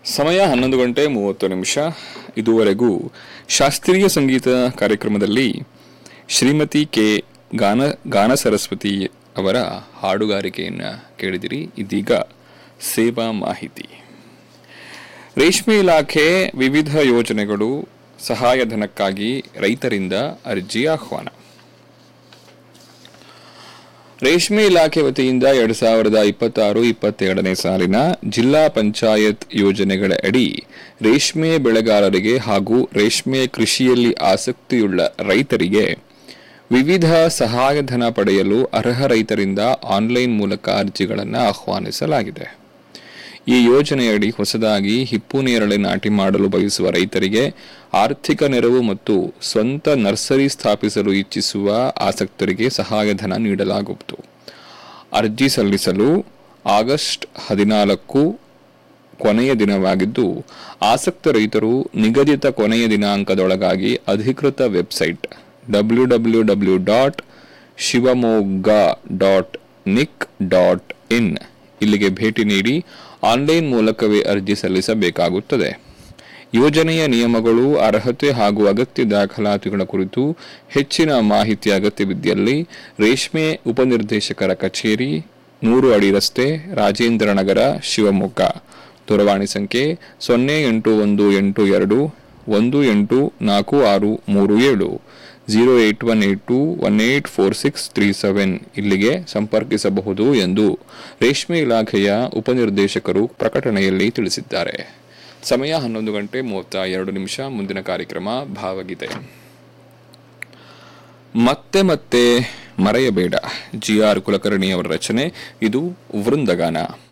ಸಮಯ ಹನ್ನೊಂದು ಗಂಟೆ ಮೂವತ್ತು ನಿಮಿಷ ಇದುವರೆಗೂ ಶಾಸ್ತ್ರೀಯ ಸಂಗೀತ ಕಾರ್ಯಕ್ರಮದಲ್ಲಿ ಶ್ರೀಮತಿ ಕೆ ಗಾನ ಗಾನ ಸರಸ್ವತಿ ಅವರ ಹಾಡುಗಾರಿಕೆಯನ್ನು ಕೇಳಿದಿರಿ ಇದೀಗ ಸೇವಾ ಮಾಹಿತಿ ರೇಷ್ಮೆ ಇಲಾಖೆ ವಿವಿಧ ಯೋಜನೆಗಳು ಸಹಾಯಧನಕ್ಕಾಗಿ ರೈತರಿಂದ ಅರ್ಜಿ ಆಹ್ವಾನ ರೇಷ್ಮೆ ಇಲಾಖೆ ವತಿಯಿಂದ ಎರಡ್ ಸಾವಿರದ ಇಪ್ಪತ್ತಾರು ಇಪ್ಪತ್ತೇಳನೇ ಸಾಲಿನ ಜಿಲ್ಲಾ ಪಂಚಾಯತ್ ಯೋಜನೆಗಳ ಅಡಿ ರೇಷ್ಮೆ ಬೆಳೆಗಾರರಿಗೆ ಹಾಗೂ ರೇಷ್ಮೆ ಕೃಷಿಯಲ್ಲಿ ಆಸಕ್ತಿಯುಳ್ಳ ರೈತರಿಗೆ ವಿವಿಧ ಸಹಾಯಧನ ಪಡೆಯಲು ಅರ್ಹ ರೈತರಿಂದ ಆನ್ಲೈನ್ ಮೂಲಕ ಅರ್ಜಿಗಳನ್ನು ಆಹ್ವಾನಿಸಲಾಗಿದೆ ಈ ಯೋಜನೆಯಡಿ ಹೊಸದಾಗಿ ಹಿಪ್ಪು ನೇರಳೆ ನಾಟಿ ಮಾಡಲು ಬಯಸುವ ರೈತರಿಗೆ ಆರ್ಥಿಕ ನೆರವು ಮತ್ತು ಸ್ವಂತ ನರ್ಸರಿ ಸ್ಥಾಪಿಸಲು ಇಚ್ಛಿಸುವ ಆಸಕ್ತರಿಗೆ ಸಹಾಯಧನ ನೀಡಲಾಗುವುದು ಅರ್ಜಿ ಸಲ್ಲಿಸಲು ಆಗಸ್ಟ್ ಹದಿನಾಲ್ಕು ಕೊನೆಯ ದಿನವಾಗಿದ್ದು ಆಸಕ್ತ ರೈತರು ನಿಗದಿತ ಕೊನೆಯ ದಿನಾಂಕದೊಳಗಾಗಿ ಅಧಿಕೃತ website W W W dot Shivamogga dot NIC dot in ಇಲ್ಲಿಗೆ ಭೇಟಿ ನೀಡಿ ಆನ್ಲೈನ್ ಮೂಲಕವೇ ಅರ್ಜಿ ಸಲ್ಲಿಸಬೇಕಾಗುತ್ತದೆ ಯೋಜನೆಯ ನಿಯಮಗಳು ಅರ್ಹತೆ ಹಾಗೂ ಅಗತ್ಯ ದಾಖಲಾತಿಗಳ ಕುರಿತು ಹೆಚ್ಚಿನ ಮಾಹಿತಿ ಅಗತ್ಯವಿದ್ದಲ್ಲಿ ರೇಷ್ಮೆ ಉಪನಿರ್ದೇಶಕರ ಕಚೇರಿ ನೂರು ಅಡಿ ರಸ್ತೆ ರಾಜೇಂದ್ರ ನಗರ ಶಿವಮೊಗ್ಗ ದೂರವಾಣಿ ಸಂಖ್ಯೆ ಸೊನ್ನೆ ಎಂಟು ಒಂದು ಎಂಟು ಎರಡು ಒಂದು ಎಂಟು ನಾಲ್ಕು ಆರು ಮೂರು ಏಳು zero eight one eight two one eight four six three seven ಇಲ್ಲಿಗೆ ಸಂಪರ್ಕಿಸಬಹುದು ಎಂದು ರೇಷ್ಮೆ ಇಲಾಖೆಯ ಉಪನಿರ್ದೇಶಕರು ಪ್ರಕಟಣೆಯಲ್ಲಿ ತಿಳಿಸಿದ್ದಾರೆ ಸಮಯ ಹನ್ನೊಂದು ಗಂಟೆ ಮೂವತ್ತ ಎರಡು ನಿಮಿಷ ಮುಂದಿನ ಕಾರ್ಯಕ್ರಮ ಭಾವಗೀತೆ ಮತ್ತೆ ಮತ್ತೆ ಮರೆಯಬೇಡ ಜಿ ಆರ್ ಕುಲಕರ್ಣಿ ಅವರ ರಚನೆ ಇದು ವೃಂದಗಾನ